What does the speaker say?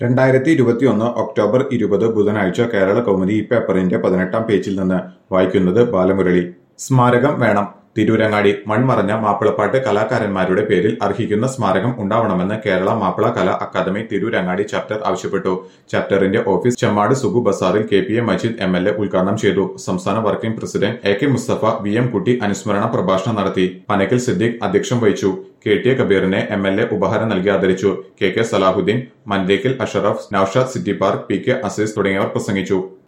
രണ്ടായിരത്തി ഇരുപത്തിയൊന്ന് ഒക്ടോബർ ഇരുപത് ബുധനാഴ്ച കേരള കൗമുദി ഈ പേപ്പറിന്റെ പതിനെട്ടാം പേജിൽ നിന്ന് വായിക്കുന്നത് ബാലമുരളി സ്മാരകം വേണം തിരൂരങ്ങാടി മൺമറഞ്ഞ മാപ്പിളപ്പാട്ട് കലാകാരന്മാരുടെ പേരിൽ അർഹിക്കുന്ന സ്മാരകം ഉണ്ടാവണമെന്ന് കേരള മാപ്പിള കലാ അക്കാദമി തിരൂരങ്ങാടി ചാപ്റ്റർ ആവശ്യപ്പെട്ടു ചാപ്റ്ററിന്റെ ഓഫീസ് ചെമ്മാട് സുബു ബസാറിൽ K P A Majeed M L A ഉദ്ഘാടനം ചെയ്തു സംസ്ഥാന working president A K Musthafa V M Kutty അനുസ്മരണ പ്രഭാഷണം നടത്തി പനക്കൽ സിദ്ദീഖ് അധ്യക്ഷം വഹിച്ചു കെ ടി എ കബീറിനെ എം എൽ എ ഉപഹാരം നൽകി ആദരിച്ചു കെ കെ സലാഹുദ്ദീൻ മൻരേക്കിൽ അഷറഫ് നൌഷാദ് സിറ്റിപ്പാർ പി കെ അസീസ് തുടങ്ങിയവർ പ്രസംഗിച്ചു